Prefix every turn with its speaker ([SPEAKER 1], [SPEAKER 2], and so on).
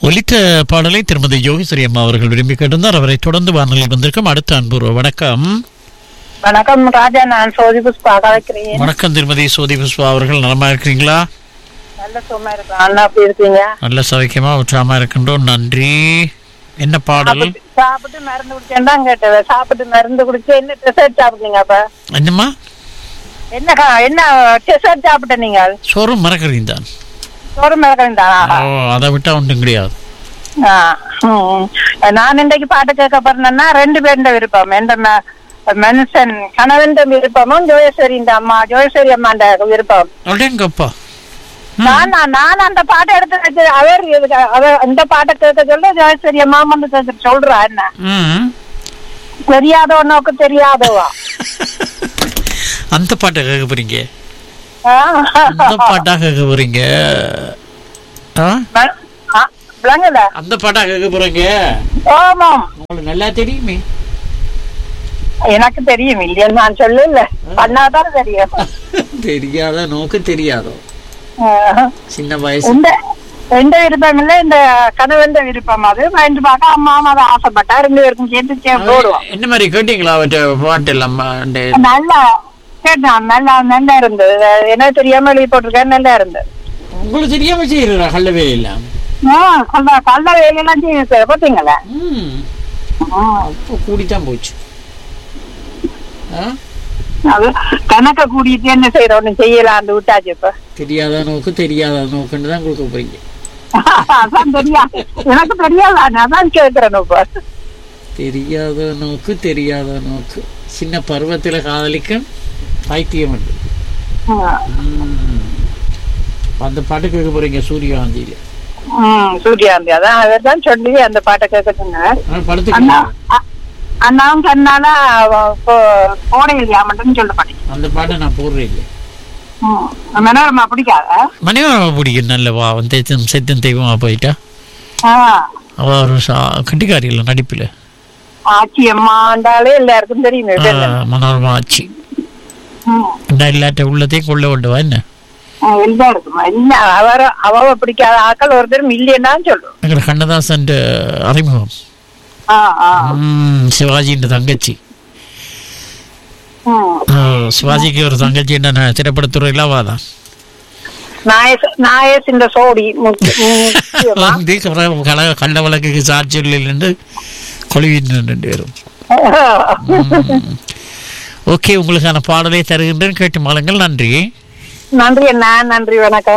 [SPEAKER 1] ஒலித்த பாடலை திருமதி யோகேஸ்வரி அம்மா அவர்கள் விரும்பி கேட்டிருந்தார் அவரை தொடர்ந்து வானொலியில் வந்திருக்கும் அடுத்த அன்புருவ வணக்கம்
[SPEAKER 2] வணக்கம் ராஜா நான் சோதி புஷ்பா கலைக்கிறேன்
[SPEAKER 1] வணக்கம் திருமதி சோதி புஷ்பா அவர்கள் நலமா இருக்கிறீங்களா
[SPEAKER 2] நல்ல சும்மா இருக்கேன் அண்ணா எப்படி இருக்கீங்க
[SPEAKER 1] நல்ல சௌக்கியமா உற்சாகமா இருக்கின்றோம் நன்றி என்ன பாடல்
[SPEAKER 2] சாப்பிட்டு- சாப்பிட்டு மருந்து குடிச்சேன் தான் கேட்டது சாப்பிட்டு மருந்து குடிச்சு என்ன டெசர்ட் சாப்பிட்டீங்க அப்ப
[SPEAKER 1] என்னம்மா
[SPEAKER 2] என்ன கா- என்ன டெசர்ட் சாப்பிட்ட நீங்க
[SPEAKER 1] சோறும் மறக்கிறீங்க தான்
[SPEAKER 2] சோறு மிளகாய் தானா
[SPEAKER 1] ஓ அதை விட்டா ஒன்றும் கிடையாது
[SPEAKER 2] ஆ, ம். நான் இன்றைக்கு பாட்டு கேட்க போறேன்னா ரெண்டு பேருண்ட விருப்பம் எந்த ம- மனுஷன் கணவன் விருப்பமும் ஜோயஸ்வரி இந்த அம்மா ஜோயஸ்வரி அம்மாண்ட விருப்பம்
[SPEAKER 1] அடேங்கப்பா
[SPEAKER 2] நான் நான் நான் அந்த பாட்டை எடுத்து வச்சு அவர் இதுக்கு- அவர் இந்த பாட்டை கேட்க சொல்ல ஜோயஸ்வரி அம்மா வந்து கேட்க சொல்றா என்ன
[SPEAKER 1] ம்
[SPEAKER 2] தெரியாதவனுக்கு தெரியாதவா
[SPEAKER 1] அந்த பாட்டை கேட்க போறீங்க
[SPEAKER 2] ஆ.
[SPEAKER 1] அந்த பாட்டா கேட்க போறீங்க ஆ?
[SPEAKER 2] ம- ஆ, விளங்குதா
[SPEAKER 1] அந்த பாட்டா கேட்க போறீங்க
[SPEAKER 2] ஆமாம்
[SPEAKER 1] உங்களுக்கு நல்லா தெரியுமே
[SPEAKER 2] எனக்கு தெரியும் இல்லையா நான் சொல்லல பண்ணாதான் தெரியும்
[SPEAKER 1] தெரியாத நோக்கு தெரியாதோ
[SPEAKER 2] ஆ.
[SPEAKER 1] சின்ன வயசு
[SPEAKER 2] இந்த எந்த விருப்பம் இல்ல இந்த கணவன் விருப்பம் அது வாங்கிட்டு பார்க்க அம்மா அம்மா அதை ஆசைப்பட்டா ரெண்டு பேருக்கும் சேர்த்து சே- போடுவோம்
[SPEAKER 1] என்ன மாதிரி கேட்டீங்களா அவற்றை பாட்டு எல்லாம் அந்த
[SPEAKER 2] நல்லா கேட்டான் நல்லா நல்லா இருந்தது என்ன தெரியாம எழுதி போட்டிருக்கேன் நல்லா இருந்தது
[SPEAKER 1] உங்களுக்கு தெரியாம செய்யறா கல்லவே இல்லாம்
[SPEAKER 2] ஆ, கல்ல கல்ல வேலையெல்லாம் செய்ய பாத்தீங்களா
[SPEAKER 1] ம் அப்போ கூடித்தான் போச்சு ஆ?
[SPEAKER 2] அது கணக்க கூடிட்டு என்ன செய்யறோம் செய்யலாம் விட்டாச்சு இப்ப
[SPEAKER 1] தெரியாத நோக்கு தெரியாத நோக்குன்னு தான் கொடுக்க போறீங்க
[SPEAKER 2] அதான் தெரியாது எனக்கு தெரியாது அதான் கேக்குறேன் இப்ப
[SPEAKER 1] தெரியாத நோக்கு தெரியாத நோக்கு சின்ன பருவத்தில் காதலிக்கும் பைத்தியம் உண்டு ம். அந்த பாட்டு கேட்க போறீங்க சூரியகாந்தியில
[SPEAKER 2] ம் சூர்யாந்தி அதான் அவர் தான் சொல்லி அந்த பாட்டை கேட்க சொன்னார்
[SPEAKER 1] ஆனா
[SPEAKER 2] அண்ணா
[SPEAKER 1] படத்துக்கு
[SPEAKER 2] அ- அண்ணாவும் கண்ணால போட இல்லையா மட்டும் சொல்ல மாட்டேன்
[SPEAKER 1] அந்த பாட்டை நான் போடுறேன் இல்லை
[SPEAKER 2] மனோரமா பிடிக்காத
[SPEAKER 1] மணிவரமா பிடிக்கும் நல்ல வா வந்து செத்தன் தெய்வமா போயிட்டா
[SPEAKER 2] ஆ,
[SPEAKER 1] அவ ஒரு சா- கட்டிக்காரி இல்லை நடிப்பில்
[SPEAKER 2] ஆச்சி அம்மாண்டாலே எல்லாருக்கும் தெரியும் இது என்ன.
[SPEAKER 1] மனோரமா ஆச்சு
[SPEAKER 2] ம்.
[SPEAKER 1] இந்த இல்லாட்ட உள்ளதையும் கொள்ள வேண்டுவா என்ன
[SPEAKER 2] ஆ, எல்லாம் இருக்குமா இல்ல அவர் அவ பிடிக்காத ஆக்கள் ஒருத்தர் மில்லியன் தான் சொல்லும்
[SPEAKER 1] எங்களை கண்ணதாசன் அறிமுகம்
[SPEAKER 2] ஆ, ஆ.
[SPEAKER 1] ம், சிவாஜின்ற தங்கச்சி
[SPEAKER 2] ம்.
[SPEAKER 1] ஆ, சிவாஜிக்கு ஒரு தங்கச்சி என்ன திரைப்படத்துறையில் அவாதான்
[SPEAKER 2] நாயஸ் நாயஸ் இந்த சோடி முக்கிய- முக்கியமா.
[SPEAKER 1] வந்து கர- கல கள்ள வழக்குக்கு சாட்சி என்று கொழுவின் ரெண்டு பேரும் ஓகே உங்களுக்கான பாடலை தருகின்றேன் கேட்டு மாளுங்கள் நன்றி
[SPEAKER 2] நன்றி அண்ணா நன்றி வணக்கம்